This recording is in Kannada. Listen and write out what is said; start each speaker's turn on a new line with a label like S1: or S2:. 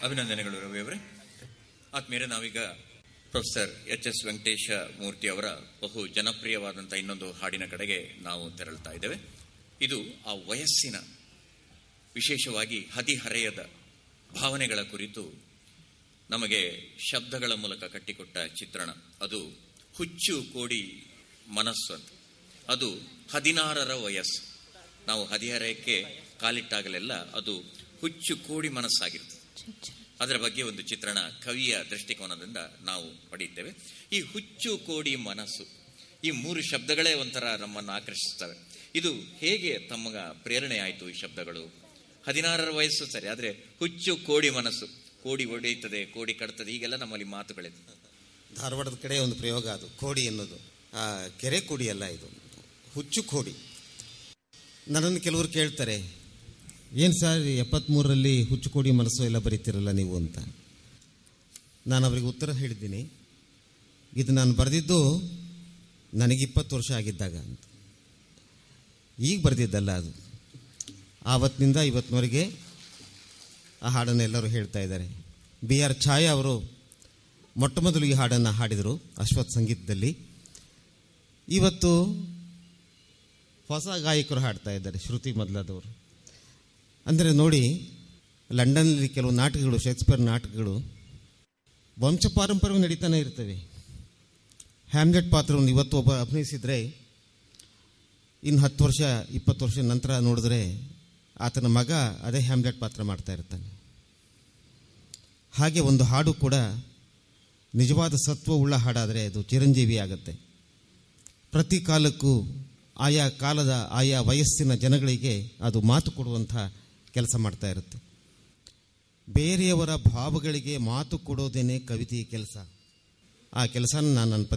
S1: ಅಭಿನಂದನೆಗಳು ರವಿ ಅವರೇ ಆತ್ಮೀಯರೇ ನಾವೀಗ professor H S Venkatesha Murthy ಅವರ ಬಹು ಜನಪ್ರಿಯವಾದಂತಹ ಇನ್ನೊಂದು ಹಾಡಿನ ಕಡೆಗೆ ನಾವು ತೆರಳ್ತಾ ಇದ್ದೇವೆ ಇದು ಆ ವಯಸ್ಸಿನ ವಿಶೇಷವಾಗಿ ಹದಿಹರೆಯದ ಭಾವನೆಗಳ ಕುರಿತು ನಮಗೆ ಶಬ್ದಗಳ ಮೂಲಕ ಕಟ್ಟಿಕೊಟ್ಟ ಚಿತ್ರಣ ಅದು ಹುಚ್ಚು ಕೋಡಿ ಮನಸ್ಸು ಅಂತ ಅದು ಹದಿನಾರರ ವಯಸ್ಸು ನಾವು ಹದಿಹರೆಯಕ್ಕೆ ಕಾಲಿಟ್ಟಾಗಲೆಲ್ಲ ಅದು ಹುಚ್ಚು ಕೋಡಿ ಮನಸ್ಸಾಗಿರ್ತದೆ ಅದರ ಬಗ್ಗೆ ಒಂದು ಚಿತ್ರಣ ಕವಿಯ ದೃಷ್ಟಿಕೋನದಿಂದ ನಾವು ಪಡೆಯುತ್ತೇವೆ ಈ ಹುಚ್ಚು ಕೋಡಿ ಮನಸ್ಸು ಈ ಮೂರು ಶಬ್ದಗಳೇ ಒಂಥರ ನಮ್ಮನ್ನು ಆಕರ್ಷಿಸ್ತವೆ ಇದು ಹೇಗೆ ತಮ್ಮಗ ಪ್ರೇರಣೆ ಆಯಿತು ಈ ಶಬ್ದಗಳು ಹದಿನಾರರ ವಯಸ್ಸು ಸರಿ ಆದರೆ ಹುಚ್ಚು ಕೋಡಿ ಮನಸ್ಸು ಕೋಡಿ ಒಡೆಯುತ್ತದೆ ಕೋಡಿ ಕಟ್ತದೆ ಹೀಗೆಲ್ಲ ನಮ್ಮಲ್ಲಿ ಮಾತುಗಳಿದೆ
S2: ಧಾರವಾಡದ ಕಡೆ ಒಂದು ಪ್ರಯೋಗ ಅದು ಕೋಡಿ ಎನ್ನುವುದು ಆ ಕೆರೆ ಕೋಡಿ ಅಲ್ಲ ಇದು ಹುಚ್ಚು ಕೋಡಿ ನನ್ನನ್ನು ಕೆಲವರು ಕೇಳ್ತಾರೆ ಏನು ಸರ್ ಎಪ್ಪತ್ತ್ಮೂರರಲ್ಲಿ ಹುಚ್ಚು ಕೋಡಿ ಮನಸ್ಸು ಎಲ್ಲ ಬರೀತಿರಲ್ಲ ನೀವು ಅಂತ ನಾನು ಅವರಿಗೆ ಉತ್ತರ ಹೇಳಿದ್ದೀನಿ ಇದು ನಾನು ಬರೆದಿದ್ದು ನನಗೆ ಇಪ್ಪತ್ತು ವರ್ಷ ಆಗಿದ್ದಾಗ ಅಂತ ಈಗ ಬರೆದಿದ್ದಲ್ಲ ಅದು ಆವತ್ತಿನಿಂದ ಇವತ್ತಿನವರೆಗೆ ಆ ಹಾಡನ್ನು ಎಲ್ಲರೂ ಹೇಳ್ತಾ ಇದ್ದಾರೆ ಬಿ ಆರ್ ಛಾಯಾ ಅವರು ಮೊಟ್ಟ ಮೊದಲು ಈ ಹಾಡನ್ನು ಹಾಡಿದರು ಅಶ್ವಥ್ ಸಂಗೀತದಲ್ಲಿ ಇವತ್ತು ಹೊಸ ಗಾಯಕರು ಹಾಡ್ತಾ ಇದ್ದಾರೆ ಶ್ರುತಿ ಮೊದಲಾದವರು ಅಂದರೆ ನೋಡಿ ಲಂಡನ್ನಲ್ಲಿ ಕೆಲವು ನಾಟಕಗಳು ಶೇಕ್ಸ್ಪಿಯರ್ ನಾಟಕಗಳು ವಂಶ ಪಾರಂಪರ್ಯ ನಡೀತಾನೆ ಇರ್ತವೆ ಹ್ಯಾಮ್ಲೆಟ್ ಪಾತ್ರವನ್ನು ಇವತ್ತು ಒಬ್ಬ ಅಭಿನಯಿಸಿದರೆ ಇನ್ನು ಹತ್ತು ವರ್ಷ ಇಪ್ಪತ್ತು ವರ್ಷ ನಂತರ ನೋಡಿದ್ರೆ ಆತನ ಮಗ ಅದೇ ಹ್ಯಾಮ್ಲೆಟ್ ಪಾತ್ರ ಮಾಡ್ತಾ ಇರ್ತಾನೆ ಹಾಗೆ ಒಂದು ಹಾಡು ಕೂಡ ನಿಜವಾದ ಸತ್ವವುಳ್ಳ ಹಾಡಾದರೆ ಅದು ಚಿರಂಜೀವಿ ಆಗುತ್ತೆ ಪ್ರತಿ ಕಾಲಕ್ಕೂ ಆಯಾ ಕಾಲದ ಆಯಾ ವಯಸ್ಸಿನ ಜನಗಳಿಗೆ ಅದು ಮಾತು ಕೊಡುವಂಥ ಕೆಲಸ ಮಾಡ್ತಾ ಇರುತ್ತೆ ಬೇರೆಯವರ ಭಾವಗಳಿಗೆ ಮಾತು ಕೊಡೋದೇನೆ ಕವಿತೆಯ ಕೆಲಸ ಆ ಕೆಲಸನ ನಾನು ನನ್ನ